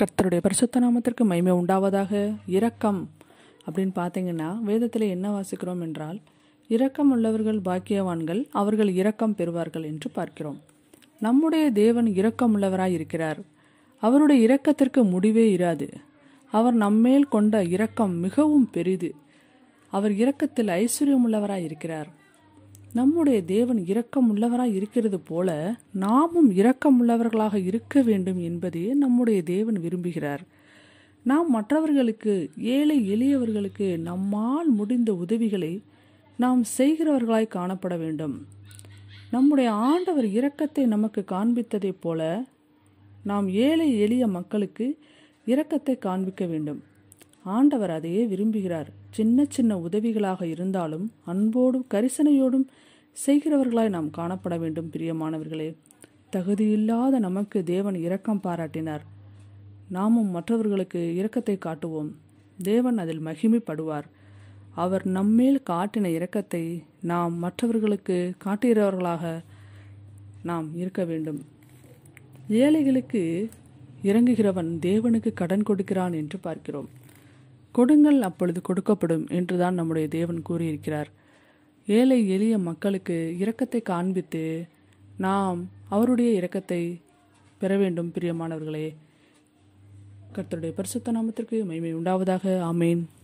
கர்த்தருடைய பரிசுத்த நாமத்திற்கு மகிமை உண்டாவதாக இரக்கம் அப்படின்னு பார்த்தீங்கன்னா வேதத்தில் என்ன வாசிக்கிறோம் என்றால் இரக்கம் உள்ளவர்கள் பாக்கியவான்கள் அவர்கள் இரக்கம் பெறுவார்கள் என்று பார்க்கிறோம் நம்முடைய தேவன் இரக்கம் உள்ளவராய் இருக்கிறார் அவருடைய இரக்கத்திற்கு முடிவே இராது அவர் நம்மேல் கொண்ட இரக்கம் மிகவும் பெரிது அவர் இரக்கத்தில் ஐஸ்வர்யம் உள்ளவராய் இருக்கிறார் நம்முடைய தேவன் இரக்கம் உள்ளவராய் இருக்கிறது போல நாமும் இரக்கம் உள்ளவர்களாக இருக்க வேண்டும் என்பதே நம்முடைய தேவன் விரும்புகிறார் நாம் மற்றவர்களுக்கு ஏழை எளியவர்களுக்கு நம்மால் முடிந்த உதவிகளை நாம் செய்கிறவர்களாய் காணப்பட வேண்டும் நம்முடைய ஆண்டவர் இரக்கத்தை நமக்கு காண்பித்ததைப் போல நாம் ஏழை எளிய மக்களுக்கு இரக்கத்தை காண்பிக்க வேண்டும் ஆண்டவர் அதையே விரும்புகிறார் சின்ன சின்ன உதவிகளாக இருந்தாலும் அன்போடும் கரிசனையோடும் செய்கிறவர்களாய் நாம் காணப்பட வேண்டும் பிரியமானவர்களே தகுதியில்லாத நமக்கு தேவன் இரக்கம் பாராட்டினார் நாமும் மற்றவர்களுக்கு இரக்கத்தை காட்டுவோம் தேவன் அதில் மகிமைப்படுவார் அவர் நம்மேல் காட்டின இரக்கத்தை நாம் மற்றவர்களுக்கு காட்டுகிறவர்களாக நாம் இருக்க வேண்டும் ஏழைகளுக்கு இறங்குகிறவன் தேவனுக்கு கடன் கொடுக்கிறான் என்று பார்க்கிறோம் கொடுங்கள் அப்பொழுது கொடுக்கப்படும் என்றுதான் நம்முடைய தேவன் கூறியிருக்கிறார் ஏழை எளிய மக்களுக்கு இரக்கத்தை காண்பித்து நாம் அவருடைய இரக்கத்தை பெற வேண்டும் பிரியமானவர்களே கர்த்தருடைய பரிசுத்த நாமத்திற்கு மகிமை உண்டாவதாக ஆமேன்